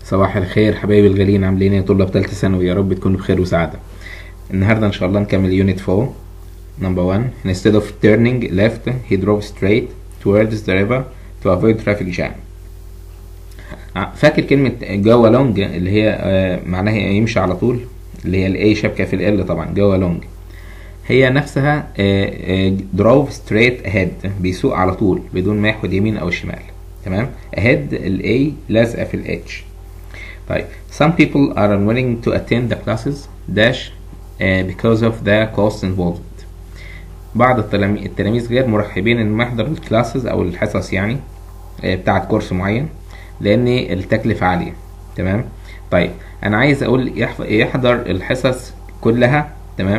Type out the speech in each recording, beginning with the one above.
صباح الخير حبايبي الغاليين عاملين ايه طلاب تالتة ثانوي يا رب تكونوا بخير وسعادة النهاردة ان شاء الله نكمل يونت 4 number 1 instead of turning left he drove straight towards the river to avoid traffic jam ع- فاكر كلمة go along اللي هي آه، معناها يمشي على طول اللي هي الاي شابكة في ال طبعا go along هي نفسها آه، آه، drove straight ahead بيسوق على طول بدون ما ياخد يمين او شمال تمام ahead الاي لازقة في الاتش طيب some people are unwilling to attend the classes dash uh, because of the cost involved بعض التلامي- التلاميذ غير مرحبين ان يحضروا الكلاسز او الحصص يعني آه، بتاعة كورس معين لان التكلفة عالية تمام طيب انا عايز اقول يحف- يحضر الحصص كلها تمام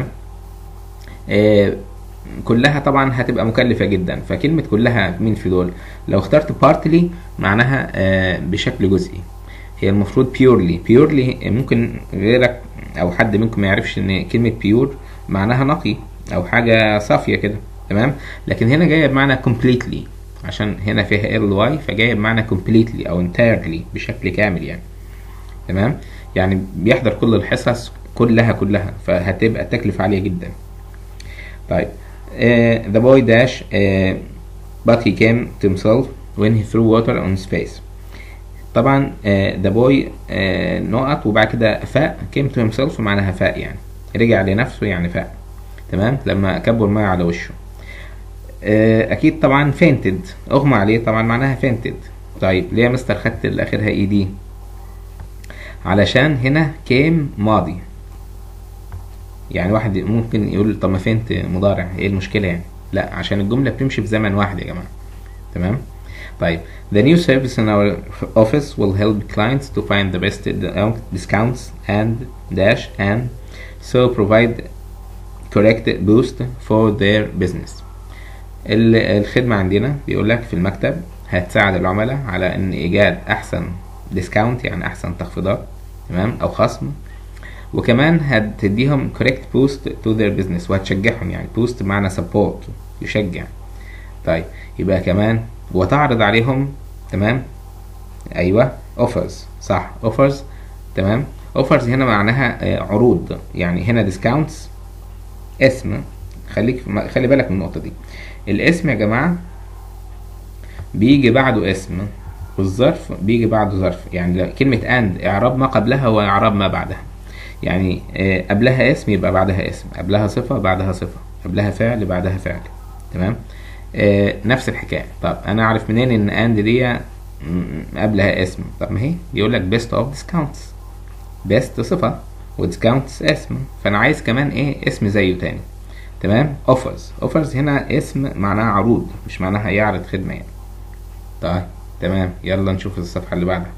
آه، كلها طبعا هتبقى مكلفة جدا فكلمة كلها مين في دول لو اخترت partly معناها آه، بشكل جزئي هي المفروض purely purely ممكن غيرك او حد منكم ما يعرفش ان كلمة pure معناها نقي او حاجة صافية كده تمام لكن هنا جاية بمعنى completely عشان هنا فيها ly فجاية بمعنى completely او entirely بشكل كامل يعني تمام يعني بيحضر كل الحصص كلها كلها فهتبقى التكلفة عالية جدا طيب uh, the boy dash uh, but he came to himself when he threw water on his face طبعا uh, the boy uh, نقط وبعد كده فاق came to himself معناها فاق يعني رجع لنفسه يعني فاق تمام لما كبوا الماء على وشه آه، اكيد طبعا fainted اغمى عليه طبعا معناها fainted طيب ليه يا مستر خدت اللي اخرها اي دي علشان هنا came ماضي يعني واحد ممكن يقول طب ما فهمت مضارع ايه المشكلة يعني لا عشان الجملة بتمشي في زمن واحد يا جماعة تمام طيب the new service in our office will help clients to find the best discounts and dash and so provide correct boost for their business ال- الخدمة عندنا بيقول لك في المكتب هتساعد العملاء على ان ايجاد احسن ديسكاونت يعني احسن تخفيضات تمام او خصم وكمان هتديهم correct boost to their business وهتشجعهم يعني boost بمعنى support يشجع طيب يبقى كمان وتعرض عليهم تمام ايوه offers صح offers تمام offers هنا معناها آه، عروض يعني هنا discounts اسم خليك خلي بالك من النقطة دي الاسم يا جماعة بيجي بعده اسم والظرف بيجي بعده ظرف يعني لو- كلمة and إعراب ما قبلها وإعراب ما بعدها يعني آه، قبلها اسم يبقى بعدها اسم قبلها صفة بعدها صفة قبلها فعل بعدها فعل تمام آه، نفس الحكاية طب أنا أعرف منين إن and دي م- قبلها اسم طب ما هي بيقول لك best of discounts best صفة وديسكاونتس اسم فأنا عايز كمان إيه اسم زيه تاني تمام offers offers هنا اسم معناها عروض مش معناها يعرض خدمة يعني طيب تمام يلا نشوف الصفحة اللي بعدها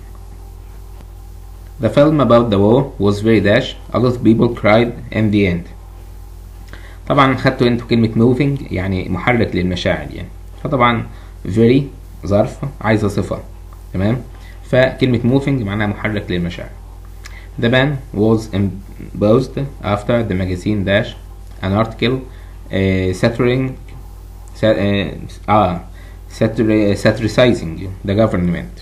The film about the war was very dash a lot of people cried in the end طبعا خدتوا انتوا كلمة moving يعني محرك للمشاعر يعني فطبعا very ظرف عايزة صفة تمام فكلمة moving معناها محرك للمشاعر The ban was imposed after the magazine dash an article uh, satiring sa- uh, ah, satir- satirizing the government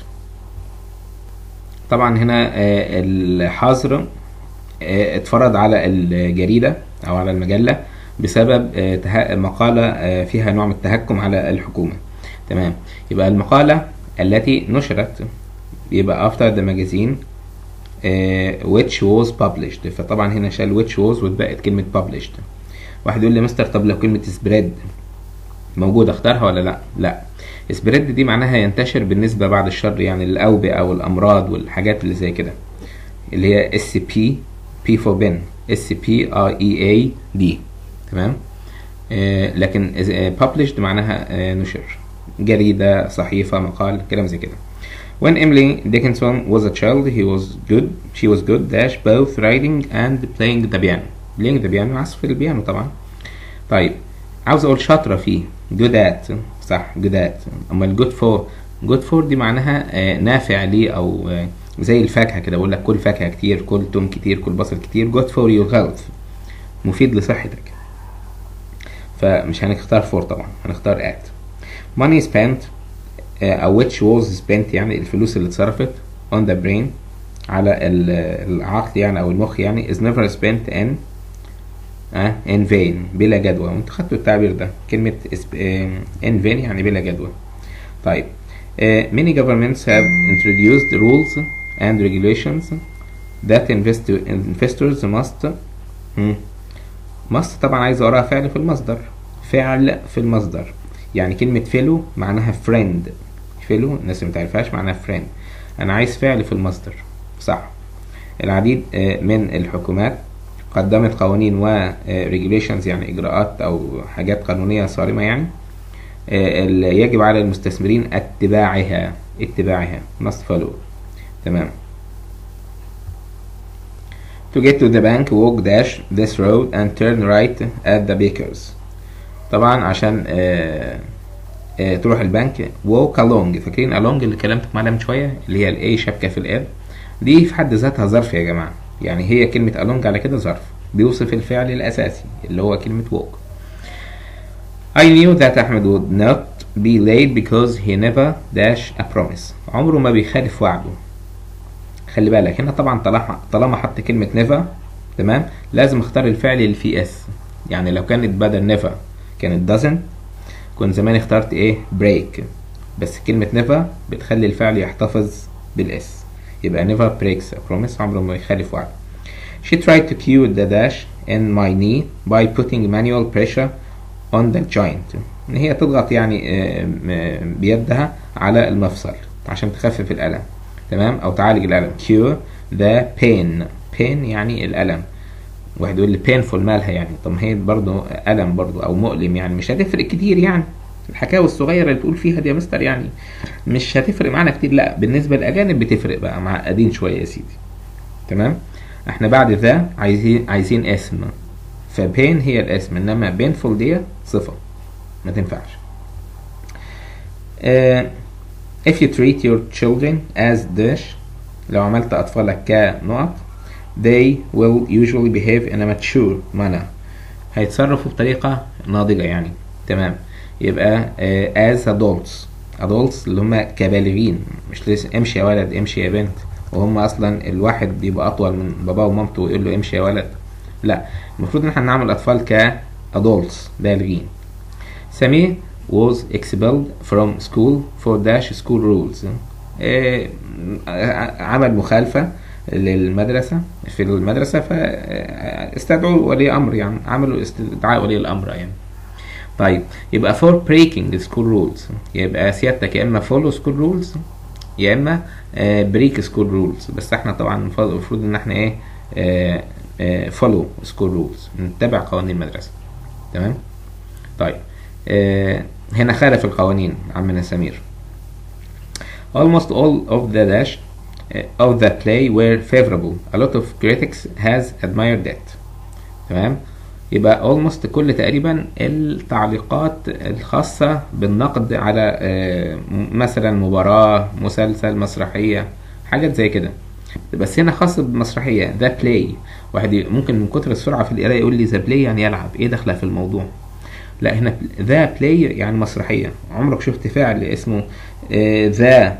طبعا هنا آه، الحظر آه، اتفرض على الجريدة أو على المجلة بسبب آه، ته- مقالة آه، فيها نوع من التهكم على الحكومة تمام يبقى المقالة التي نشرت يبقى after the magazine آه، which was published فطبعا هنا شال which was واتبقت كلمة published واحد يقول لي مستر طب لو كلمة spread موجودة اختارها ولا لا لا سبريد دي معناها ينتشر بالنسبة بعد الشر يعني الأوبئة والأمراض والحاجات اللي زي كده اللي هي اس بي بي فور بن اس بي ار اي اي دي تمام آه لكن published معناها آه نشر جريدة صحيفة مقال كلام زي كده When Emily Dickinson was a child he was good she was good dash both writing and playing the piano playing the piano عزف البيانو طبعا طيب عاوز اقول شاطرة فيه good at صح good at اما good for good for دي معناها آه، نافع ليه او آه، زي الفاكهة كده بقول لك كل فاكهة كتير كل توم كتير كل بصل كتير good for your health مفيد لصحتك فمش هنختار for طبعا هنختار at money spent آه، او which was spent يعني الفلوس اللي اتصرفت on the brain على ال- العقل يعني او المخ يعني is never spent in آه in vain بلا جدوى وانتوا خدتوا التعبير ده كلمة is- آه، in vain يعني بلا جدوى طيب آه، many governments have introduced rules and regulations that invest- investors must مم. must طبعا عايز وراها فعل في المصدر فعل في المصدر يعني كلمة فيلو معناها friend فيلو الناس اللي متعرفهاش معناها friend أنا عايز فعل في المصدر صح العديد آه، من الحكومات قدمت قوانين و regulations يعني إجراءات أو حاجات قانونية صارمة يعني آه، اللي يجب على المستثمرين اتباعها اتباعها must follow تمام To get to the bank walk dash this road and turn right at the bakers طبعا عشان آه آه تروح البنك walk along فاكرين along اللي كلمتكم عليها من شوية اللي هي الاي شبكة في الاد دي في حد ذاتها ظرف يا جماعة يعني هي كلمة along على كده ظرف بيوصف الفعل الأساسي اللي هو كلمة walk I knew that Ahmed would not be late because he never dash a promise عمره ما بيخالف وعده خلي بالك هنا طبعا طالما طالما حط كلمة never تمام لازم اختار الفعل اللي فيه اس يعني لو كانت بدل never كانت doesn't كنت زمان اخترت ايه break بس كلمة never بتخلي الفعل يحتفظ بالاس يبقى never breaks a promise عمره ما يخالف وعده She tried to cue the dash in my knee by putting manual pressure on the joint ان هي تضغط يعني آه، آه، بيدها على المفصل عشان تخفف الألم تمام او تعالج الألم cure the pain pain يعني الألم واحد يقول لي painful مالها يعني طب ما هي برضه ألم برضه أو مؤلم يعني مش هتفرق كتير يعني الحكاوي الصغيرة اللي بتقول فيها دي يا مستر يعني مش هتفرق معانا كتير لا بالنسبة للأجانب بتفرق بقى معقدين شوية يا سيدي تمام احنا بعد ذا عايزين عايزين اسم فبين هي الاسم انما بينفول دي صفة ما تنفعش uh, if you treat your children as dish لو عملت أطفالك كنقط they will usually behave in a mature manner هيتصرفوا بطريقة ناضجة يعني تمام يبقى uh, as adults adults اللي هم كبالغين مش لسه امشي يا ولد امشي يا بنت وهم اصلا الواحد بيبقى اطول من باباه ومامته ويقول له امشي يا ولد لا المفروض ان احنا نعمل اطفال ك adults بالغين سمير was expelled from school for dash school rules آه، عمل مخالفة للمدرسة في المدرسة فاستدعوا ولي أمر يعني عملوا استدعاء ولي الأمر يعني طيب يبقى for breaking school rules يبقى سيادتك يا إما follow school rules يا إما آه، break school rules بس احنا طبعا المفروض إن احنا إيه آه، آه، follow school rules نتبع قوانين المدرسة تمام طيب آه، هنا خالف القوانين عمنا سمير almost all of the dash uh, of the play were favorable a lot of critics has admired it تمام يبقى almost كل تقريبا التعليقات الخاصة بالنقد على آه، م- مثلا مباراة مسلسل مسرحية حاجات زي كده بس هنا خاص بمسرحية ذا بلاي واحد ي- ممكن من كتر السرعة في القراية يقول لي ذا بلاي يعني يلعب ايه دخلها في الموضوع لا هنا ذا بلاي يعني مسرحية عمرك شفت فعل اسمه ذا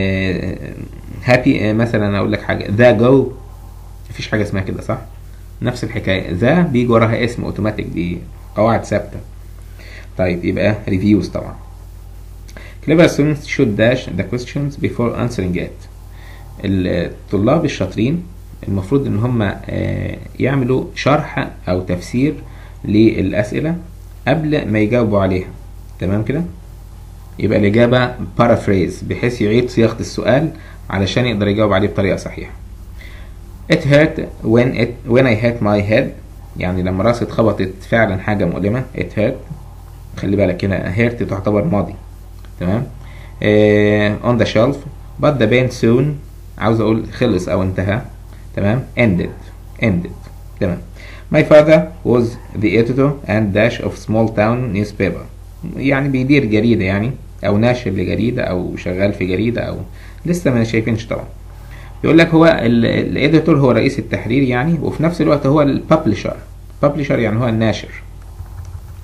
هابي مثلا اقول لك حاجة ذا جو مفيش حاجة اسمها كده صح نفس الحكاية ذا بيجي وراها اسم اوتوماتيك دي قواعد ثابتة طيب يبقى ريفيوز طبعا clever students should dash the questions before answering it الطلاب الشاطرين المفروض ان هم آه، يعملوا شرح او تفسير للأسئلة قبل ما يجاوبوا عليها تمام كده يبقى الإجابة paraphrase بحيث يعيد صياغة السؤال علشان يقدر يجاوب عليه بطريقة صحيحة It hurt when it when I hit my head يعني لما راسي اتخبطت فعلا حاجة مؤلمة it hurt خلي بالك هنا hurt تعتبر ماضي تمام آه on the shelf but the pain soon عاوز اقول خلص او انتهى تمام ended ended تمام My father was the editor and dash of small town newspaper يعني بيدير جريدة يعني أو ناشر لجريدة أو شغال في جريدة أو لسه ما شايفينش طبعا يقول لك هو الإديتور هو رئيس التحرير يعني وفي نفس الوقت هو الببلشر ببلشر يعني هو الناشر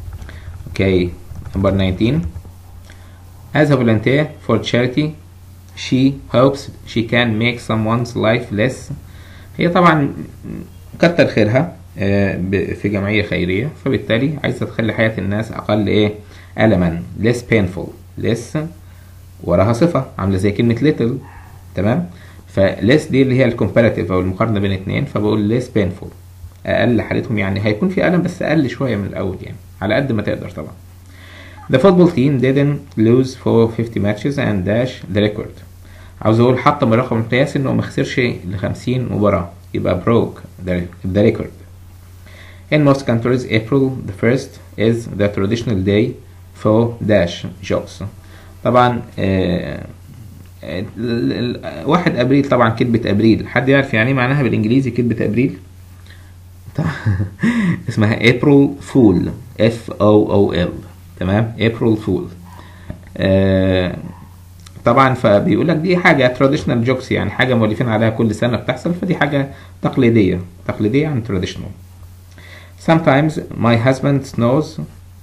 اوكي نمبر 19 as a volunteer for charity she hopes she can make someone's life less هي طبعا كتر خيرها آه، ب- في جمعية خيرية فبالتالي عايزة تخلي حياة الناس أقل إيه ألما less painful less وراها صفة عاملة زي كلمة little تمام فless دي اللي هي الكومباراتيف أو المقارنة بين اتنين فبقول less painful أقل حالتهم يعني هيكون في ألم بس أقل شوية من الأول يعني على قد ما تقدر طبعا The football team didn't lose for 50 matches and dash the record. عاوز اقول حطم الرقم القياسي انه ما خسرش ل 50 مباراة يبقى broke the, the record. In most countries April the 1st is the traditional day for dash jokes. طبعا آه، آه، ال- ال- واحد ابريل طبعا كذبة ابريل حد يعرف يعني إيه معناها بالانجليزي كذبة ابريل؟ اسمها April Fool F O O L تمام April Fool آه طبعا فبيقول لك دي حاجة traditional jokes يعني حاجة مؤلفين عليها كل سنة بتحصل فدي حاجة تقليدية تقليدية عن traditional Sometimes my husband snores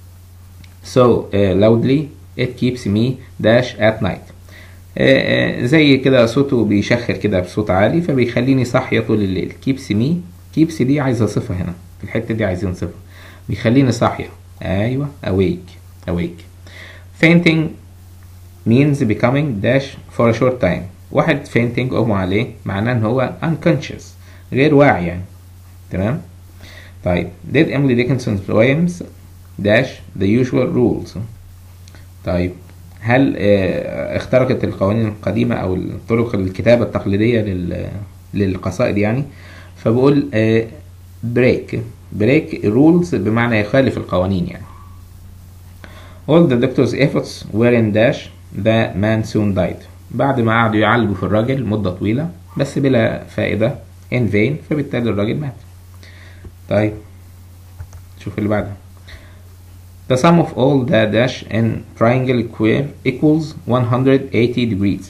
so uh, loudly it keeps me dash at night آه، آه، زي كده صوته بيشخر كده بصوت عالي فبيخليني صاحية طول الليل keeps me keeps دي عايزة صفة هنا في الحتة دي عايزين صفة بيخليني صاحية أيوة awake awake fainting means becoming dash for a short time واحد fainting أغمى عليه معناه إن هو unconscious غير واعي يعني تمام طيب did Emily Dickinson poems dash the usual rules طيب هل آه، اخترقت القوانين القديمة أو طرق الكتابة التقليدية لل- للقصائد يعني فبقول بريك بريك rules بمعنى يخالف القوانين يعني All the doctor's efforts were in dash the man soon died بعد ما قعدوا يعالجوا في الراجل مدة طويلة بس بلا فائدة in vain فبالتالي الراجل مات طيب شوف اللي بعدها The sum of all the dash in triangle square equals 180 degrees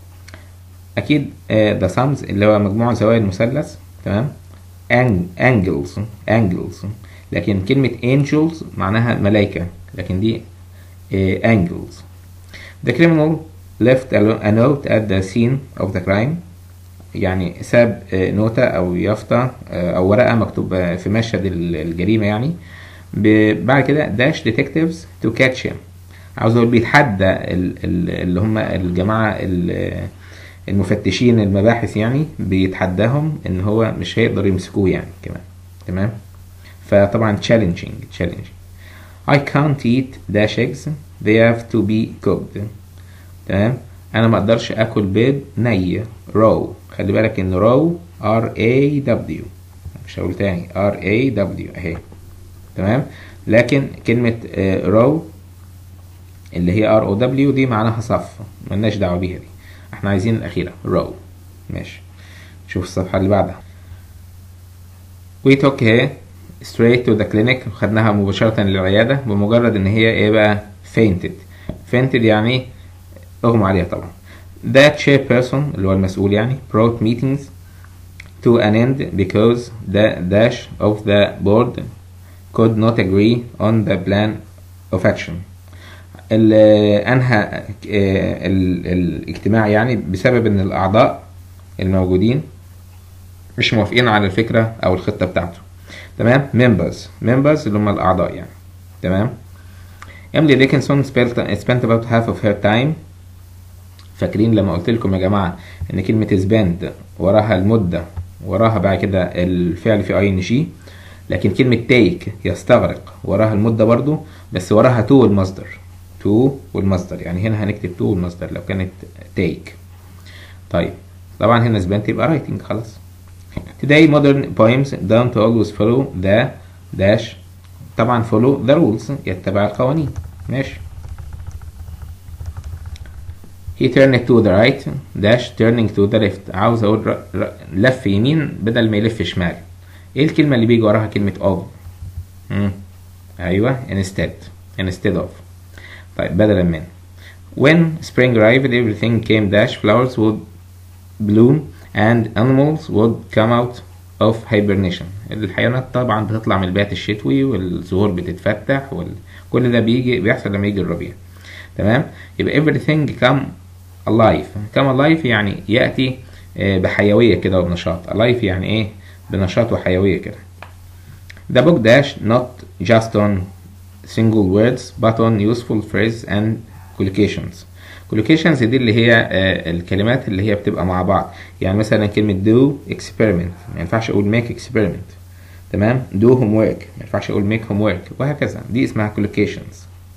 أكيد آه، the sums اللي هو مجموع زوايا المثلث تمام Ang- angles angles لكن كلمة angels معناها ملايكة لكن دي آه، angles The criminal left a lo- a note at the scene of the crime يعني ساب آه، نوتة أو يافطة آه، أو ورقة مكتوب آه، في مشهد ال- الجريمة يعني ب- بعد كده داش ديتكتيفز تو كاتش him عاوز أقول بيتحدى ال- ال- اللي هم الجماعة ال- المفتشين المباحث يعني بيتحداهم إن هو مش هيقدر يمسكوه يعني كمان تمام فطبعا challenging challenging I can't eat dash eggs they have to be cooked تمام انا ما اقدرش اكل بيض ني raw خلي بالك ان raw R A W مش هقول تاني R A W اهي تمام لكن كلمة آه، raw اللي هي R O W دي معناها صف ملناش دعوة بيها دي احنا عايزين الأخيرة raw ماشي شوف الصفحة اللي بعدها we took her straight to the clinic خدناها مباشرة للعيادة بمجرد ان هي ايه بقى fainted fainted يعني اغمى عليها طبعا that chairperson اللي هو المسؤول يعني brought meetings to an end because the dash of the board could not agree on the plan of action ال- انهى آه، ال- الاجتماع يعني بسبب ان الاعضاء الموجودين مش موافقين على الفكرة او الخطة بتاعته تمام members members اللي هم الاعضاء يعني تمام Emily Dickinson spent, spent about half of her time فاكرين لما قلت لكم يا جماعة ان كلمة spend وراها المدة وراها بعد كده الفعل في اي ان جي لكن كلمة take يستغرق وراها المدة برضو بس وراها to والمصدر to والمصدر يعني هنا هنكتب to والمصدر لو كانت take طيب طبعا هنا spent يبقى writing خلاص Today modern poems don't always follow the dash طبعا follow the rules يتبع القوانين ماشي He turned to the right dash turning to the left عاوز اقول ر... ر... لف يمين بدل ما يلف شمال ايه الكلمة اللي بيجي وراها كلمة of مم. ايوه instead instead of طيب بدلا من when spring arrived everything came dash flowers would bloom and animals would come out of hibernation الحيوانات طبعا بتطلع من البيت الشتوي والزهور بتتفتح وكل ده بيجي بيحصل لما يجي الربيع تمام يبقى everything come alive كما alive يعني يأتي آه، بحيوية كده وبنشاط alive يعني ايه بنشاط وحيوية كده The book dash not just on single words but on useful phrases and collocations collocations دي اللي هي آه، الكلمات اللي هي بتبقى مع بعض يعني مثلا كلمة do experiment ما ينفعش أقول make experiment تمام do homework ما ينفعش أقول make homework وهكذا دي اسمها collocations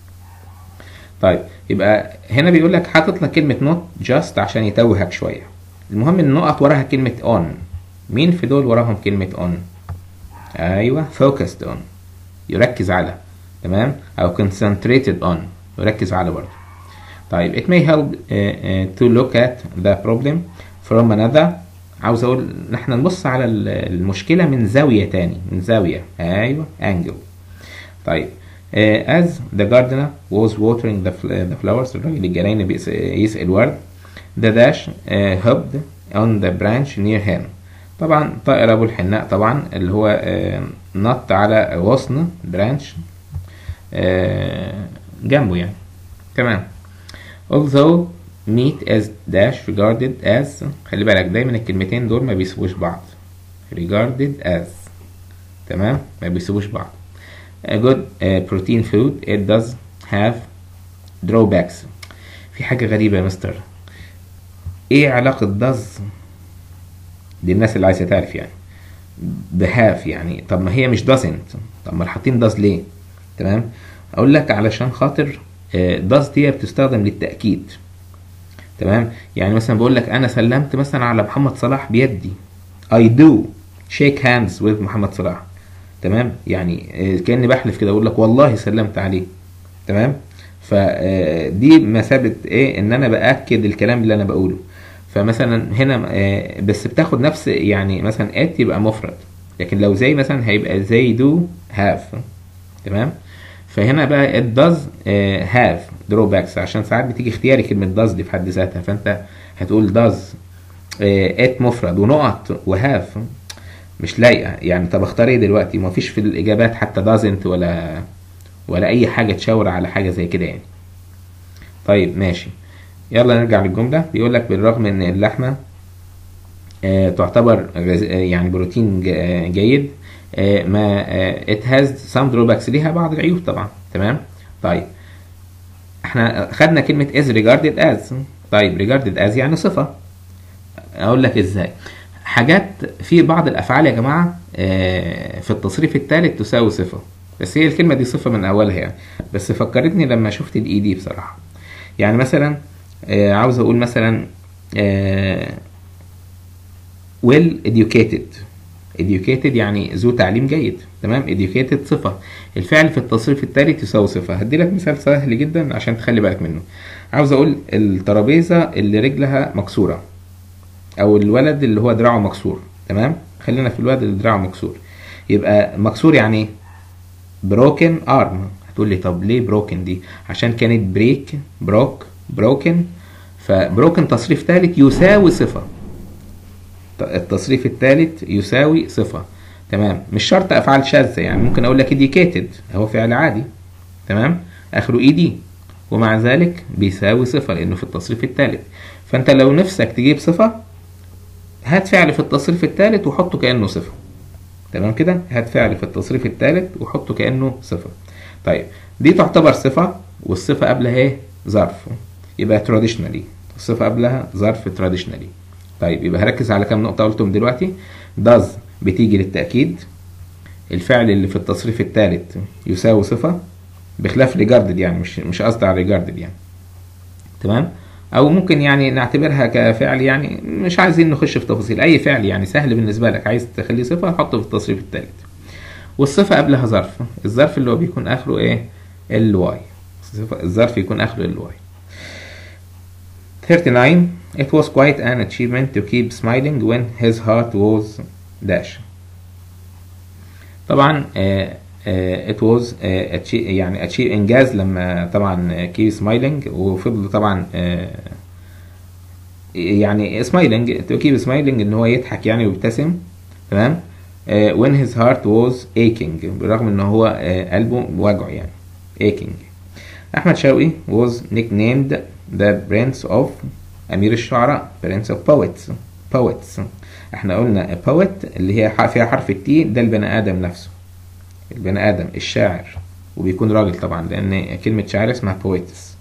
طيب يبقى هنا بيقول لك حاطط لك كلمة not just عشان يتوهك شوية المهم ان النقط وراها كلمة on مين في دول وراهم كلمة on ايوه focused on يركز على تمام او concentrated on يركز على برضه طيب it may help uh, uh, to look at the problem from another عاوز اقول ان احنا نبص على ال- المشكلة من زاوية تاني من زاوية ايوه angle طيب uh, as the gardener was watering the, fl- the flowers الراجل الجناين بيس- يسقي الورد the dash uh, hopped on the branch near him طبعا طائر ابو الحناء طبعا اللي هو uh, نط على غصن branch uh, جنبه يعني تمام although meat as dash regarded as خلي بالك دايما الكلمتين دول ما بيسيبوش بعض regarded as تمام ما بيسيبوش بعض a good uh, protein food it does have drawbacks في حاجة غريبة يا مستر ايه علاقة does دي الناس اللي عايزة تعرف يعني بهاف يعني طب ما هي مش doesn't طب ما حاطين does ليه تمام اقول لك علشان خاطر آه، does دي بتستخدم للتأكيد تمام يعني مثلا بقول لك انا سلمت مثلا على محمد صلاح بيدي I do shake hands with محمد صلاح تمام يعني آه، كأني بحلف كده اقول لك والله سلمت عليه تمام فدي مثابة ايه ان انا باكد الكلام اللي انا بقوله فمثلا هنا آه، بس بتاخد نفس يعني مثلا ات يبقى مفرد لكن لو زي مثلا هيبقى زي do have تمام فهنا بقى it does آه، have drawbacks عشان ساعات بتيجي اختياري كلمة does دي في حد ذاتها فانت هتقول does آه، it مفرد ونقط وهاف مش لايقة يعني طب اختار ايه دلوقتي ما فيش في الاجابات حتى doesn't ولا ولا اي حاجة تشاور على حاجة زي كده يعني طيب ماشي يلا نرجع للجملة بيقول لك بالرغم ان اللحمة آه، تعتبر غز- آه، يعني بروتين ج- آه، جيد آه، ما آه، it has some drawbacks ليها بعض العيوب طبعا تمام طيب احنا خدنا كلمة is regarded as طيب regarded as يعني صفة اقول لك ازاي حاجات في بعض الافعال يا جماعة آه، في التصريف الثالث تساوي صفة بس هي الكلمة دي صفة من اولها يعني بس فكرتني لما شفت الاي دي بصراحة يعني مثلا آه، عاوز اقول مثلا آه، well educated educated يعني ذو تعليم جيد تمام educated صفة الفعل في التصريف الثالث يساوي صفة هدي لك مثال سهل جدا عشان تخلي بالك منه عاوز اقول الترابيزة اللي رجلها مكسورة او الولد اللي هو دراعه مكسور تمام خلينا في الولد اللي دراعه مكسور يبقى مكسور يعني ايه بروكن ارم هتقول لي طب ليه بروكن دي عشان كانت بريك بروك بروكن فبروكن تصريف ثالث يساوي صفة التصريف الثالث يساوي صفة تمام مش شرط افعال شاذة يعني ممكن اقول لك educated هو فعل عادي تمام اخره اي دي ومع ذلك بيساوي صفة لانه في التصريف الثالث فانت لو نفسك تجيب صفة هات فعل في التصريف الثالث وحطه كأنه صفة تمام كده هات فعل في التصريف الثالث وحطه كأنه صفة طيب دي تعتبر صفة والصفة قبلها ايه ظرف يبقى traditionally الصفة قبلها ظرف traditionally طيب يبقى هركز على كام نقطة قلتهم دلوقتي does بتيجي للتأكيد الفعل اللي في التصريف الثالث يساوي صفة بخلاف regarded يعني مش مش قصدي على regarded يعني تمام او ممكن يعني نعتبرها كفعل يعني مش عايزين نخش في تفاصيل اي فعل يعني سهل بالنسبه لك عايز تخليه صفه حطه في التصريف الثالث والصفه قبلها ظرف الظرف اللي هو بيكون اخره ايه ال واي الظرف يكون اخره ال واي 39 It was quite an achievement to keep smiling when his heart was dash طبعا آه آه it was آه achieve يعني achieve انجاز لما طبعا keep smiling وفضل طبعا آه يعني smiling to keep smiling ان هو يضحك يعني ويبتسم تمام آه when his heart was aching بالرغم ان هو آه قلبه وجعه يعني aching احمد شوقي was nicknamed the prince of أمير الشعراء Prince of Poets poets احنا قلنا poet اللي هي ح- فيها حرف التي ده البني آدم نفسه البني آدم الشاعر وبيكون راجل طبعا لأن كلمة شاعر اسمها poetess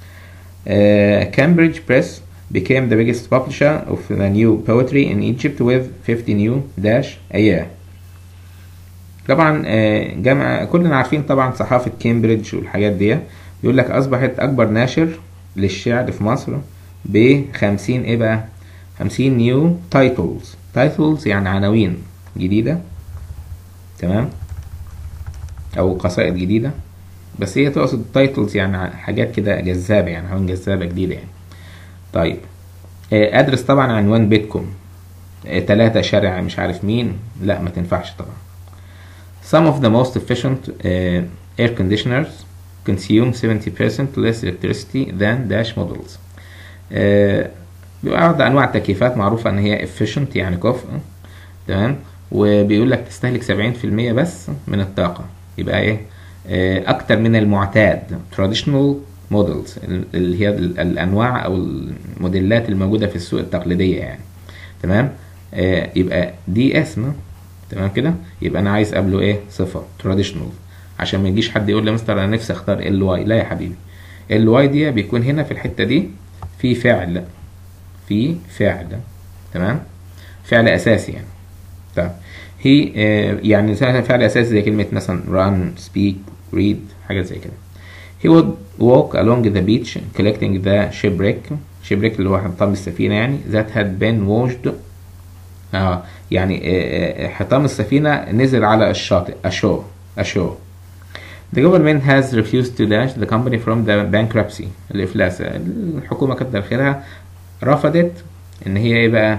Uh, Cambridge Press became the biggest publisher of the new poetry in Egypt with 50 new dash a year. طبعا آه، جامعة كلنا عارفين طبعا صحافة كامبريدج والحاجات دي بيقول لك أصبحت أكبر ناشر للشعر في مصر ب 50 إيه بقى؟ 50 نيو تايتلز تايتلز يعني عناوين جديدة تمام أو قصائد جديدة بس هي تقصد تايتلز يعني ع- حاجات كده جذابة يعني عناوين جذابة جديدة يعني طيب آه، أدرس طبعا عنوان بيتكم آه، تلاتة شارع مش عارف مين لا ما تنفعش طبعا Some of the most efficient uh, air conditioners consume 70% less electricity than dash models. آه، بيبقى بعض أنواع التكييفات معروفة إن هي efficient يعني كفء تمام وبيقول لك تستهلك 70% بس من الطاقة يبقى إيه آه، أكتر من المعتاد traditional models ال- اللي هي ال- الأنواع أو الموديلات الموجودة في السوق التقليدية يعني تمام آه، يبقى دي اسم تمام كده يبقى انا عايز قبله ايه صفه تراديشنال عشان ما يجيش حد يقول لي مستر انا نفسي اختار ال واي لا يا حبيبي ال واي دي بيكون هنا في الحته دي في فعل في فعل تمام فعل اساسي يعني طيب هي آه، يعني مثلا فعل اساسي زي كلمه مثلا run speak read حاجه زي كده he would walk along the beach collecting the shipwreck shipwreck اللي هو حطام السفينه يعني that had been washed اه يعني آه، آه، حطام السفينة نزل على الشاطئ ashore ashore The government has refused to dash the company from the bankruptcy الإفلاس الحكومة كتر خيرها رفضت إن هي إيه بقى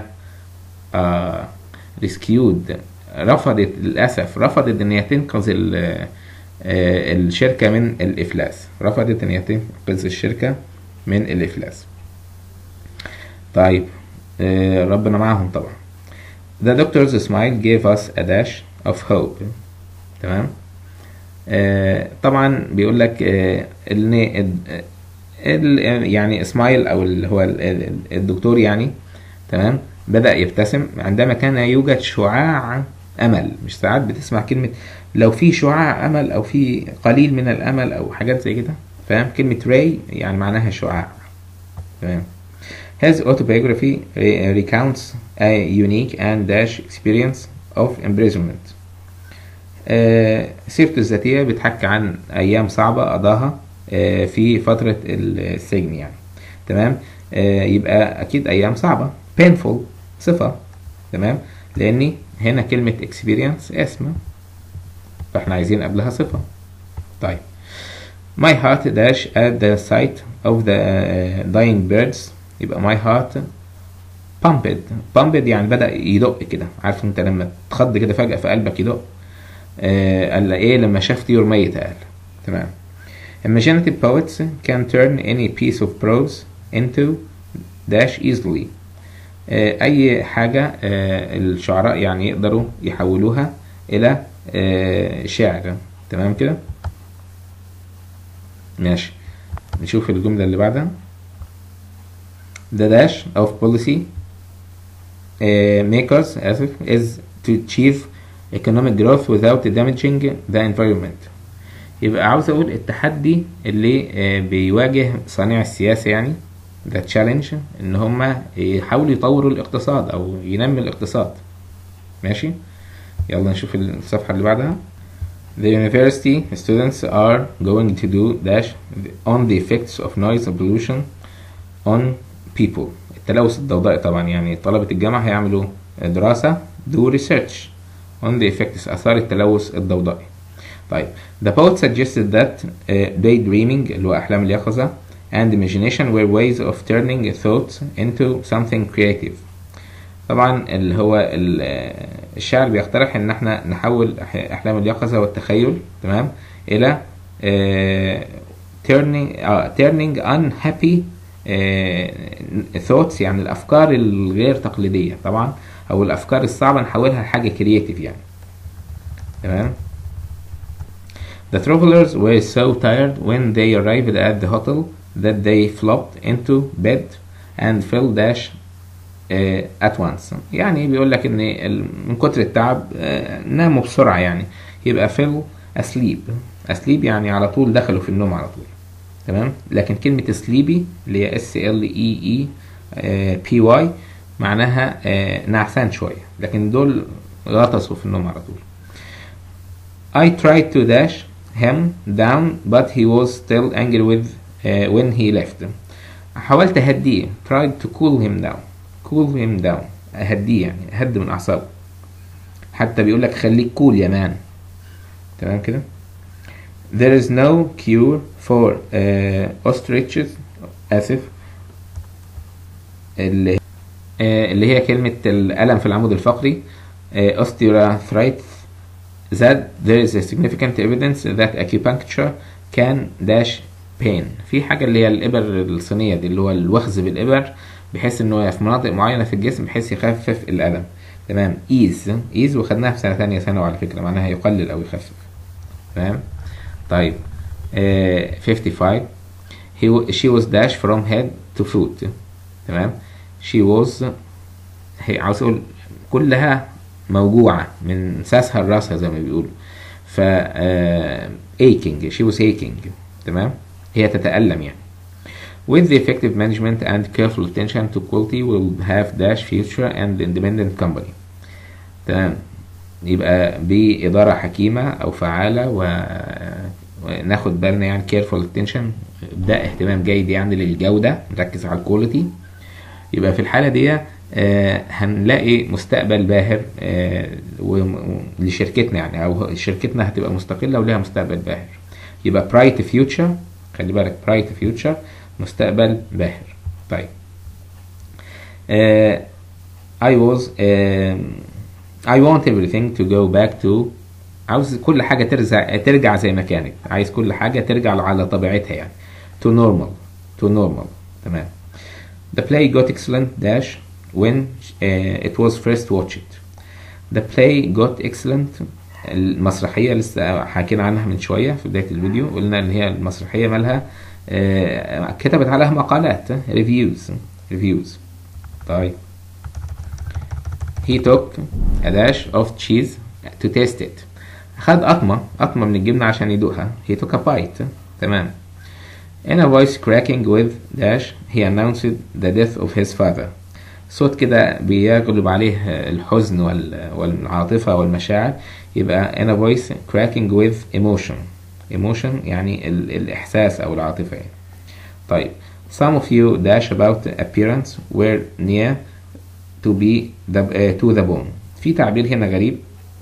آه rescued رفضت للأسف رفضت إن هي تنقذ ال- آه، الشركة من الإفلاس رفضت إن هي تنقذ الشركة من الإفلاس طيب آه، ربنا معاهم طبعا The doctor's smile gave us a dash of hope تمام آه طبعا بيقول لك آه ان ال- ال- يعني سمايل او اللي هو ال- ال- الدكتور يعني تمام بدأ يبتسم عندما كان يوجد شعاع امل مش ساعات بتسمع كلمة لو في شعاع امل او في قليل من الامل او حاجات زي كده فاهم كلمة راي يعني معناها شعاع تمام His autobiography re- recounts a unique and dash experience of imprisonment. آه، سيرته الذاتية بتحكي عن أيام صعبة قضاها آه، في فترة السجن يعني تمام آه، يبقى أكيد أيام صعبة painful صفة تمام لأني هنا كلمة experience اسم فاحنا عايزين قبلها صفة طيب My heart dash at the sight of the uh, dying birds يبقى my heart pumped pumped يعني بدأ يدق كده عارف انت لما تخض كده فجأة في قلبك يدق آه قال ايه لما شاف طيور ميت قال تمام Imaginative poets can turn any piece of prose into dash easily آه أي حاجة آه الشعراء يعني يقدروا يحولوها إلى آه شعر تمام كده ماشي نشوف الجملة اللي بعدها The dash of policy uh, makers آسف is to achieve economic growth without damaging the environment يبقى عاوز أقول التحدي اللي آه، بيواجه صانع السياسة يعني the challenge إن هما يحاولوا يطوروا الاقتصاد أو ينمي الاقتصاد ماشي يلا نشوف الصفحة اللي بعدها The university students are going to do dash on the effects of noise pollution on people التلوث الضوضائي طبعا يعني طلبة الجامعة هيعملوا دراسة do research on the effects أثار التلوث الضوضائي طيب the poet suggested that uh, daydreaming اللي هو أحلام اليقظة and imagination were ways of turning thoughts into something creative طبعا اللي هو ال- آه، الشاعر بيقترح ان احنا نحول أح- احلام اليقظة والتخيل تمام الى آه، turning آه turning unhappy آه، thoughts يعني الافكار الغير تقليدية طبعا او الافكار الصعبة نحولها لحاجة creative يعني تمام The travelers were so tired when they arrived at the hotel that they flopped into bed and fell dash uh, at once يعني بيقول لك ان ال- من كتر التعب uh, ناموا بسرعة يعني يبقى fell asleep asleep يعني على طول دخلوا في النوم على طول تمام لكن كلمة sleepy اللي هي s l e e uh, p y معناها uh, نعسان شوية لكن دول غطسوا في النوم على طول I tried to dash him down but he was still angry with uh, when he left حاولت أهديه tried to cool him down cool him down أهديه يعني أهد من أعصابه حتى بيقول لك خليك كول يا مان تمام كده There is no cure for uh, ostriches آسف اللي آه، اللي هي كلمة الألم في العمود الفقري آه، osteoarthritis that there is a significant evidence that acupuncture can dash pain في حاجة اللي هي الإبر الصينية دي اللي هو الوخز بالإبر بحيث إنه في مناطق معينة في الجسم بحيث يخفف الألم تمام ease ease وخدناها في سنة تانية ثانوي على فكرة معناها يقلل أو يخفف تمام طيب آه 55 he wa- she was dashed from head to foot تمام she was هي عاوز اقول كلها موجوعة من ساسها لراسها زي ما بيقولوا ف آه، aching she was aching تمام هي تتألم يعني with the effective management and careful attention to quality will have dash future and independent company تمام يبقى بإدارة حكيمة أو فعالة و... وناخد بالنا يعني careful attention ده اهتمام جيد يعني للجودة نركز على الكواليتي يبقى في الحالة دي آه، هنلاقي مستقبل باهر آه، وم- لشركتنا يعني أو شركتنا هتبقى مستقلة ولها مستقبل باهر يبقى bright future خلي بالك bright future مستقبل باهر طيب آه، I was um, I want everything to go back to عاوز كل حاجة ترجع ترجع زي ما كانت عايز كل حاجة ترجع على طبيعتها يعني to normal to normal تمام The play got excellent dash when uh, it was first watched. The play got excellent المسرحية لسه حكينا عنها من شوية في بداية الفيديو قلنا إن هي المسرحية مالها آه، كتبت عليها مقالات reviews reviews طيب He took a dash of cheese to taste it. خد قطمة قطمة من الجبنة عشان يدوقها. He took a bite. تمام. In a voice cracking with dash he announced the death of his father. صوت كده بيغلب عليه الحزن وال- والعاطفة والمشاعر يبقى in a voice cracking with emotion. Emotion يعني ال- الإحساس أو العاطفة يعني. طيب some of you dash about appearance were near to be the, uh, to the bone في تعبير هنا غريب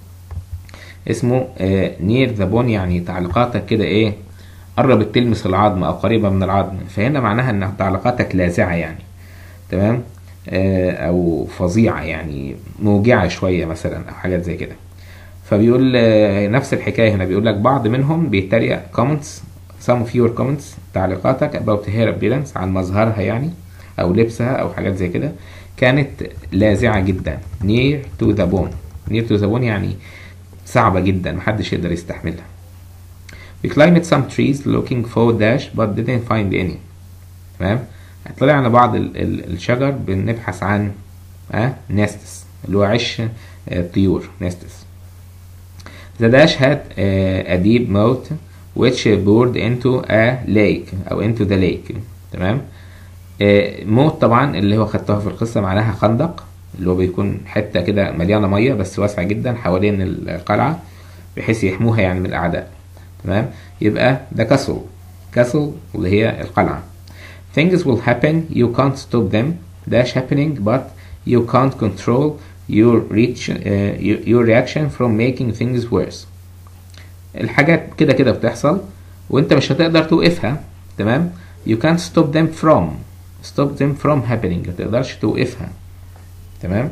اسمه uh, near the bone يعني تعليقاتك كده ايه قربت تلمس العظم او قريبة من العظم فهنا معناها ان تعليقاتك لاذعة يعني تمام آه او فظيعة يعني موجعة شوية مثلا او حاجات زي كده فبيقول آه، نفس الحكاية هنا بيقول لك بعض منهم بيتريق comments some of your comments تعليقاتك about her appearance عن مظهرها يعني او لبسها او حاجات زي كده كانت لاذعة جدا near to the bone near to the bone يعني صعبة جدا محدش يقدر يستحملها We climbed some trees looking for dash but didn't find any تمام طلعنا بعض ال- ال- الشجر بنبحث عن ها نستس اللي هو عش آه، الطيور نستس The dash had uh, a deep mouth which bored into a lake أو into the lake تمام آه، موت طبعا اللي هو خدتها في القصة معناها خندق اللي هو بيكون حتة كده مليانة مية بس واسعة جدا حوالين القلعة بحيث يحموها يعني من الأعداء تمام يبقى ده كاسل كاسل اللي هي القلعة things will happen you can't stop them dash happening but you can't control your reach uh, your, your reaction from making things worse الحاجات كده كده بتحصل وانت مش هتقدر توقفها تمام you can't stop them from stop them from happening ما تقدرش توقفها تمام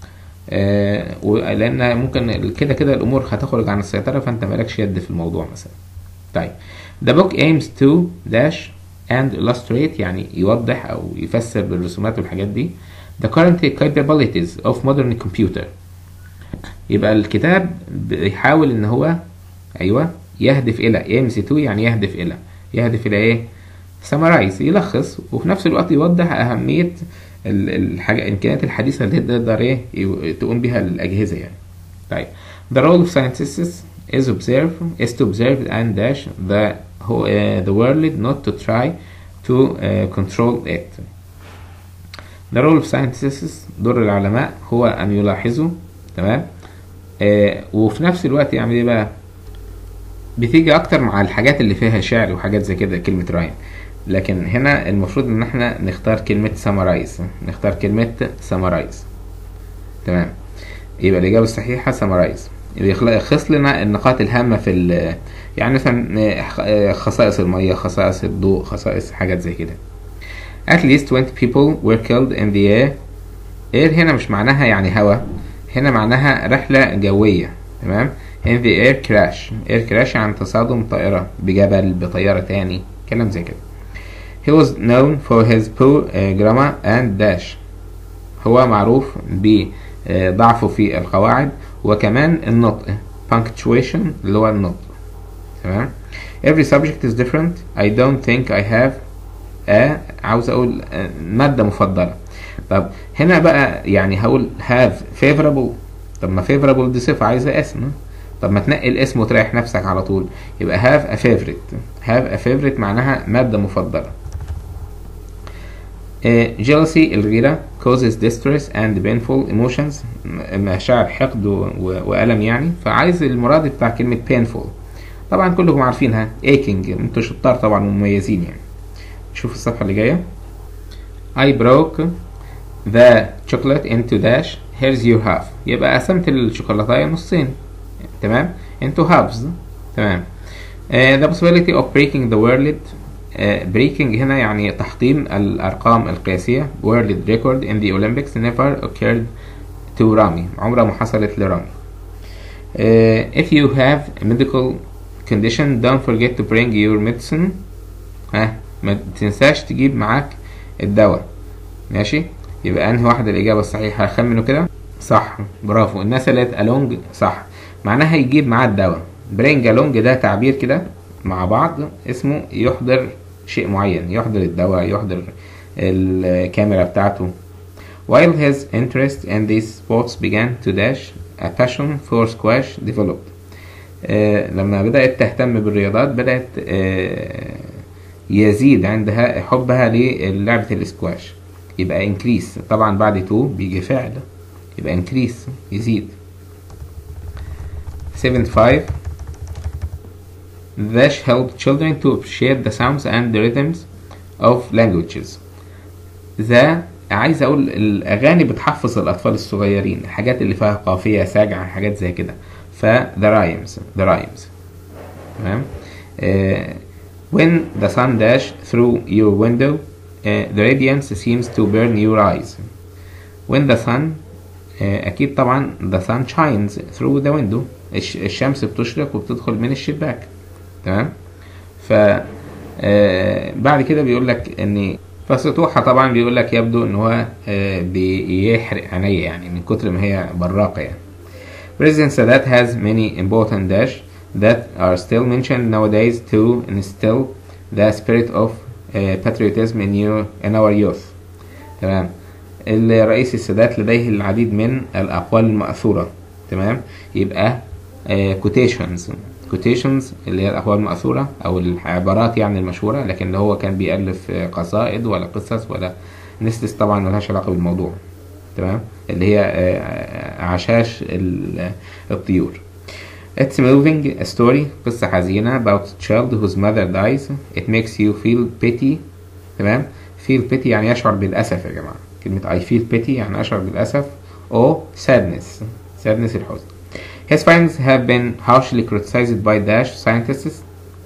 آه و- لان ممكن كده كده الامور هتخرج عن السيطره فانت مالكش يد في الموضوع مثلا طيب the book aims to dash and illustrate يعني يوضح او يفسر بالرسومات والحاجات دي the current capabilities of modern computer يبقى الكتاب بيحاول ان هو ايوه يهدف الى aims to يعني يهدف الى يهدف الى ايه summarize يلخص وفي نفس الوقت يوضح أهمية ال- الحاجة الإمكانيات الحديثة اللي تقدر إيه ي- تقوم بها الأجهزة يعني طيب the role of scientists is observe is to observe and dash the who, uh, the world not to try to uh, control it the role of scientists دور العلماء هو أن يلاحظوا تمام آه وفي نفس الوقت يعمل ايه بقى بتيجي اكتر مع الحاجات اللي فيها شعر وحاجات زي كده كلمة رايم لكن هنا المفروض ان احنا نختار كلمة سامرايز نختار كلمة سامرايز تمام يبقى الإجابة الصحيحة سامرايز يلخص لنا النقاط الهامة في ال يعني مثلا آه، خصائص المية خصائص الضوء خصائص حاجات زي كده At least 20 people were killed in the air air هنا مش معناها يعني هوا هنا معناها رحلة جوية تمام in the air crash air crash يعني تصادم طائرة بجبل بطيارة تاني كلام زي كده he was known for his poor uh, grammar and dash هو معروف بضعفه في القواعد وكمان النطق punctuation اللي هو النطق تمام every subject is different I don't think I have a عاوز اقول آه، مادة مفضلة طب هنا بقى يعني هقول have favorable طب ما favorable دي صفة عايزة اسم طب ما تنقي الاسم وتريح نفسك على طول يبقى have a favorite have a favorite معناها مادة مفضلة آه، jealousy الغيرة causes distress and painful emotions م- مشاعر حقد و- و- وألم يعني فعايز المراد بتاع كلمة painful طبعا كلكم عارفينها aching انتوا شطار طبعا ومميزين يعني شوف الصفحة اللي جاية I broke the chocolate into dash here's your half يبقى قسمت الشوكولاتاية نصين تمام into halves تمام uh, the possibility of breaking the world uh, breaking هنا يعني تحطيم الأرقام القياسية world record in the Olympics never occurred to رامي عمرها ما حصلت لرامي uh, if you have a medical condition don't forget to bring your medicine ها ما تنساش تجيب معاك الدواء ماشي يبقى انهي واحدة الإجابة الصحيحة خمنوا كده صح برافو الناس اللي قالت along صح معناها يجيب معاه الدواء bring along ده تعبير كده مع بعض اسمه يحضر شيء معين يحضر الدواء يحضر الكاميرا بتاعته While his interest in these sports began to dash, a passion for squash developed. آه لما بدأت تهتم بالرياضات بدأت آه يزيد عندها حبها للعبة الاسكواش يبقى increase طبعا بعد to بيجي فعل يبقى increase يزيد 75 Dash help children to appreciate the sounds and the rhythms of languages ذا عايز اقول الاغاني بتحفظ الاطفال الصغيرين الحاجات اللي فيها قافيه ساجعه حاجات زي كده ف the rhymes the rhymes تمام آه when the sun dash through your window uh, the radiance seems to burn your eyes when the sun uh, اكيد طبعا the sun shines through the window الش الشمس بتشرق وبتدخل من الشباك تمام ف آه بعد كده بيقول لك ان فسطوحة طبعا بيقول لك يبدو ان هو آه بيحرق عينيا يعني من كتر ما هي براقة يعني President Sadat has many important dash that are still mentioned nowadays to instill the spirit of uh, patriotism in you in our youth تمام الرئيس السادات لديه العديد من الأقوال المأثورة تمام يبقى uh, quotations quotations اللي هي الأقوال المأثورة أو العبارات يعني المشهورة لكن اللي هو كان بيألف قصائد ولا قصص ولا نستس طبعا ملهاش علاقة بالموضوع تمام اللي هي عشاش الطيور It's moving a story قصة حزينة about a child whose mother dies It makes you feel pity تمام feel pity يعني يشعر بالأسف يا جماعة كلمة I feel pity يعني أشعر بالأسف أو sadness sadness الحزن His findings have been harshly criticized by Dash scientists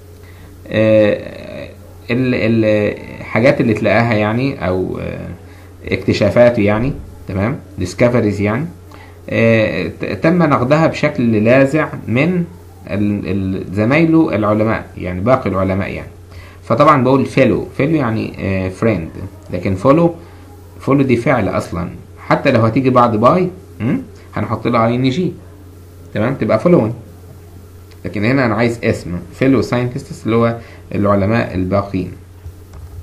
آه الحاجات اللي تلاقاها يعني أو آه اكتشافاته يعني تمام discoveries يعني آه تم نقدها بشكل لاذع من زمايله العلماء يعني باقي العلماء يعني فطبعا بقول فيلو فيلو يعني فريند لكن فولو فولو دي فعل اصلا حتى لو هتيجي بعد باي هنحط لها اي ان جي تمام تبقى فولوين لكن هنا انا عايز اسم فيلو ساينتستس اللي هو العلماء الباقين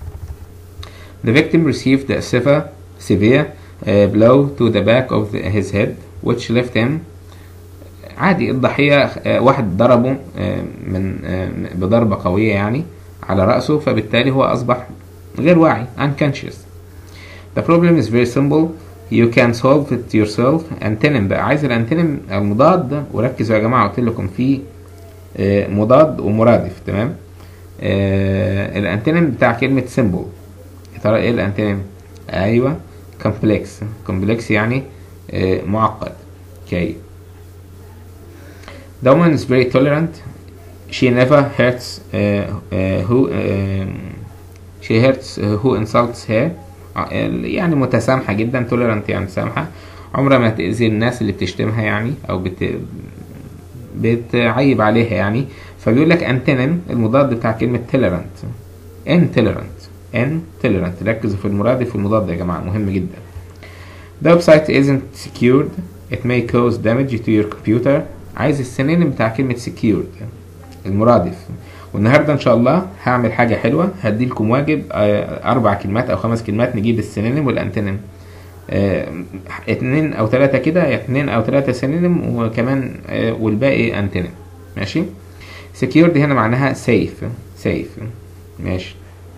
The victim received a severe, severe uh, blow to the back of the, his head which left him عادي الضحية آه، واحد ضربه آه، من آه، بضربة قوية يعني على رأسه فبالتالي هو أصبح غير واعي unconscious The problem is very simple you can solve it yourself antonym بقى عايز الانتونيم المضاد وركزوا يا جماعة قلت لكم في آه، مضاد ومرادف تمام آه، الانتونيم بتاع كلمة simple يا ترى ايه الانتونيم ايوه complex complex يعني آه، معقد okay The woman is very tolerant. She never hurts uh, uh, who um, she hurts uh, who insults her. ع- يعني متسامحة جدا tolerant يعني مسامحة عمرها ما تأذي الناس اللي بتشتمها يعني أو بت بتعيب عليها يعني فبيقول لك antonym المضاد بتاع كلمة tolerant intolerant intolerant ركزوا في المرادف والمضاد يا جماعة مهم جدا The website isn't secured. It may cause damage to your computer. عايز السينونيم بتاع كلمة secured المرادف والنهارده ان شاء الله هعمل حاجة حلوة هدي لكم واجب آه، اربع كلمات او خمس كلمات نجيب السينونيم والانتونيم آه، اتنين او تلاتة كده اتنين او تلاتة سينونيم وكمان آه، والباقي انتونيم ماشي secured هنا معناها safe safe ماشي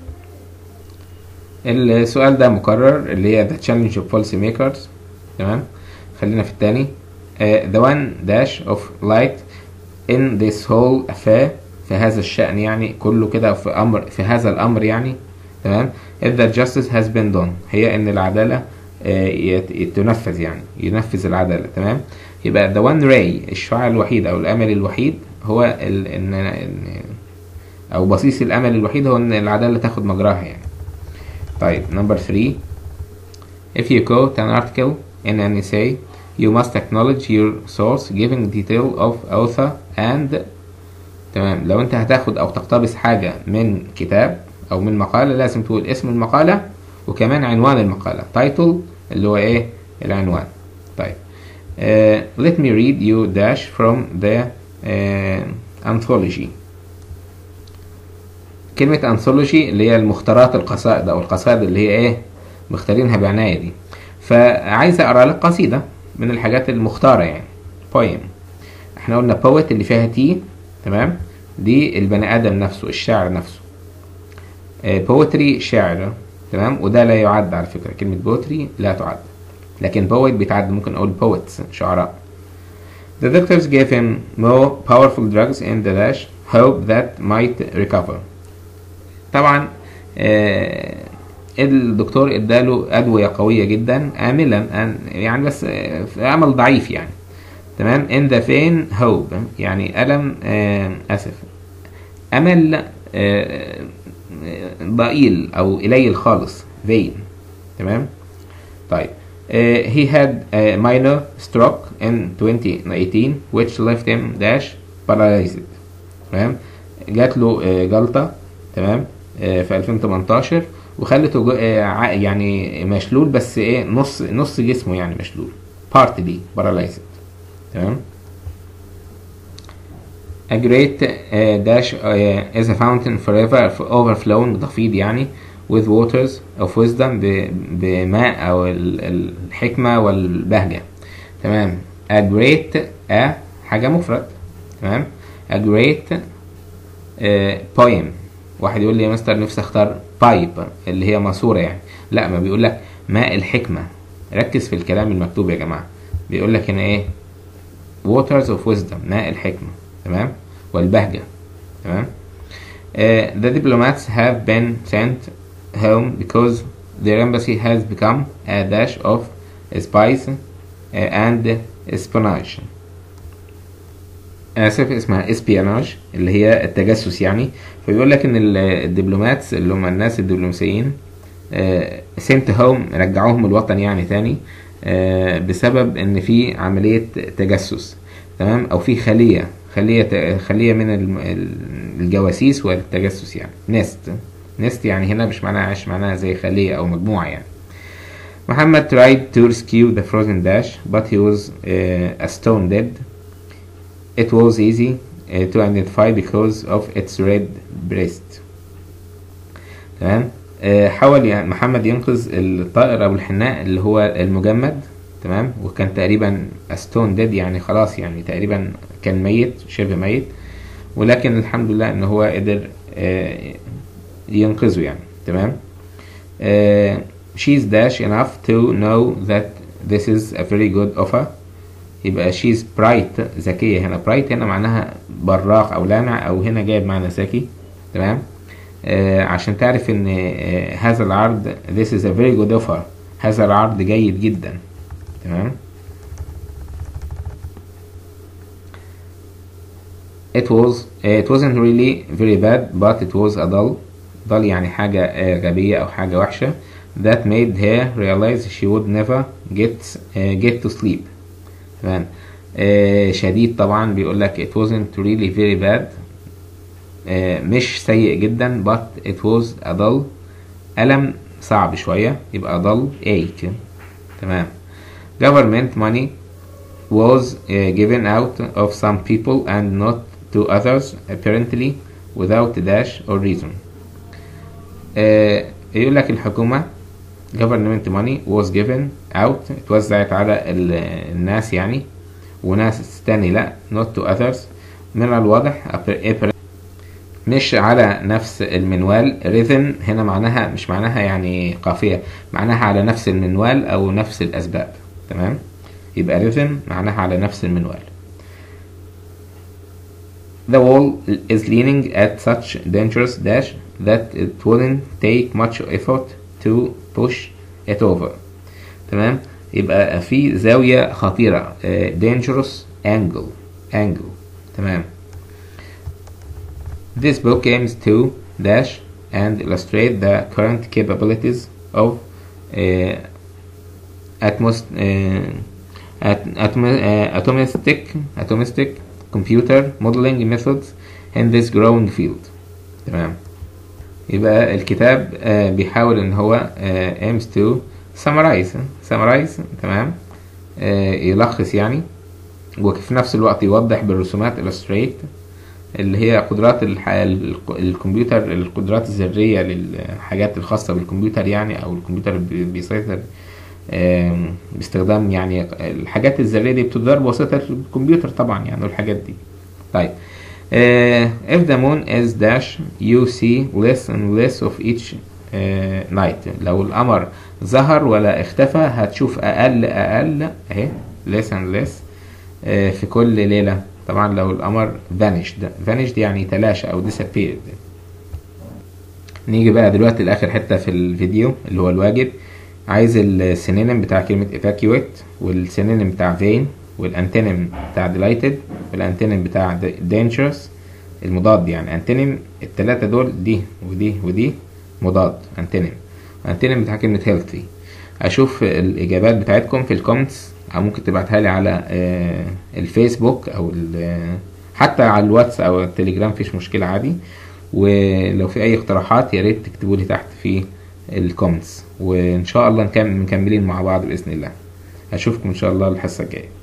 السؤال ده مكرر اللي هي the challenge of policy makers تمام خلينا في التاني uh, the one dash of light in this whole affair في هذا الشأن يعني كله كده في أمر في هذا الأمر يعني تمام if the justice has been done هي إن العدالة آه، يت- يت- تنفذ يعني ينفذ العدالة تمام يبقى the one ray الشعاع الوحيد أو الأمل الوحيد هو ال إن إن- أو بصيص الأمل الوحيد هو إن العدالة تاخد مجراها يعني طيب number three if you quote an article in an essay you must acknowledge your source giving detail of author and تمام لو انت هتاخد او تقتبس حاجة من كتاب او من مقالة لازم تقول اسم المقالة وكمان عنوان المقالة title اللي هو ايه العنوان طيب uh, let me read you dash from the uh, anthology كلمة أنثولوجي اللي هي المختارات القصائد أو القصائد اللي هي إيه مختارينها بعناية دي فعايز أقرأ لك قصيدة من الحاجات المختارة يعني poem احنا قلنا poet اللي فيها تي تمام دي البني آدم نفسه الشاعر نفسه آه، poetry شعر تمام وده لا يعد على فكرة كلمة poetry لا تعد لكن poet بيتعد ممكن أقول poets شعراء The doctors gave him more powerful drugs in the dash hope that might recover طبعا آه، الدكتور اداله ادويه قويه جدا املا أن- يعني بس آه، في امل ضعيف يعني تمام in the vein hope يعني الم آه، اسف امل آه، آه، ضئيل او قليل خالص vein تمام طيب uh, he had a minor stroke in 2018 which left him dash paralyzed تمام جات له آه، جلطة تمام آه، في 2018 وخلته جو- آه، ع- يعني مشلول بس ايه نص نص جسمه يعني مشلول partly paralyzed تمام A great uh, dash uh, is a fountain forever overflowing ضفيض يعني with waters of wisdom ب- بماء أو ال- ال- الحكمة والبهجة تمام a great a حاجة مفرد تمام a great uh, poem واحد يقول لي يا مستر نفسي اختار بايب اللي هي ماسورة يعني لا ما بيقول لك ماء الحكمة ركز في الكلام المكتوب يا جماعة بيقول لك هنا ايه waters of wisdom ماء الحكمة تمام والبهجة تمام uh, the diplomats have been sent home because their embassy has become a dash of spice uh, and espionage اسف اسمها اسبياناج اللي هي التجسس يعني فبيقول لك ان ال- الدبلومات اللي هم الناس الدبلوماسيين سنت هوم رجعوهم الوطن يعني تاني آه، بسبب ان في عملية تجسس تمام او في خلية خلية ت- خلية من الم- ال- الجواسيس والتجسس يعني نست نست يعني هنا مش معناها عش معناها زي خلية او مجموعة يعني محمد tried to rescue the frozen dash but he was uh, a stone dead It was easy uh, to identify because of its red breast. تمام آه، حاول يعني محمد ينقذ الطائر او الحناء اللي هو المجمد تمام وكان تقريبا استون ديد يعني خلاص يعني تقريبا كان ميت شبه ميت ولكن الحمد لله ان هو قدر آه، ينقذه يعني تمام آه، she's dash enough to know that this is a very good offer يبقى she's bright ذكية هنا bright هنا معناها براق أو لامع أو هنا جايب معنى ذكي تمام آه عشان تعرف إن آه هذا العرض this is a very good offer هذا العرض جيد جدا تمام it was it wasn't really very bad but it was a dull dull يعني حاجة آه، غبية أو حاجة وحشة that made her realize she would never get uh, get to sleep تمام آه، شديد طبعا بيقول لك it wasn't really very bad آه، مش سيء جدا but it was a dull ألم صعب شوية يبقى dull ache تمام government money was uh, given out of some people and not to others apparently without dash or reason آه، يقول لك الحكومة government money was given out اتوزعت على ال- الناس يعني وناس تاني لا not to others من الواضح apparently مش على نفس المنوال rhythm هنا معناها مش معناها يعني قافية معناها على نفس المنوال أو نفس الأسباب تمام يبقى rhythm معناها على نفس المنوال The wall is leaning at such dangerous dash that it wouldn't take much effort to push it over تمام يبقى في زاوية خطيرة آه، dangerous angle angle تمام This book aims to dash and illustrate the current capabilities of uh, atmos uh, at, atmo- uh, atomistic atomistic computer modeling methods in this growing field تمام يبقى الكتاب آه، بيحاول ان هو آه، aims to summarize summarize تمام آه، يلخص يعني وفي نفس الوقت يوضح بالرسومات illustrate اللي هي قدرات الح... الك- الكمبيوتر القدرات الذرية للحاجات الخاصة بالكمبيوتر يعني أو الكمبيوتر بي- بيسيطر آم، باستخدام يعني الحاجات الذرية دي بتدار بواسطة الكمبيوتر طبعا يعني والحاجات دي طيب آه، if the moon is dash you see less and less of each آه، night لو القمر ظهر ولا اختفى هتشوف أقل أقل أهي less and less آه، في كل ليلة طبعا لو القمر vanished vanished يعني تلاشى أو disappeared نيجي بقى دلوقتي لآخر حتة في الفيديو اللي هو الواجب عايز السينونيم بتاع كلمة evacuate والسينونيم بتاع vain والانتونيم بتاع delighted والانتونيم بتاع dangerous المضاد يعني انتونيم التلاتة دول دي ودي ودي مضاد انتونيم انتونيم بتاع كلمة healthy اشوف الاجابات بتاعتكم في الكومنتس او ممكن تبعتها لي على آه، الفيسبوك او ال- حتى على الواتس او التليجرام مفيش مشكلة عادي ولو في اي اقتراحات يا ريت تكتبوا لي تحت في الكومنتس وان شاء الله نكمل مكملين مع بعض باذن الله اشوفكم ان شاء الله الحصه الجايه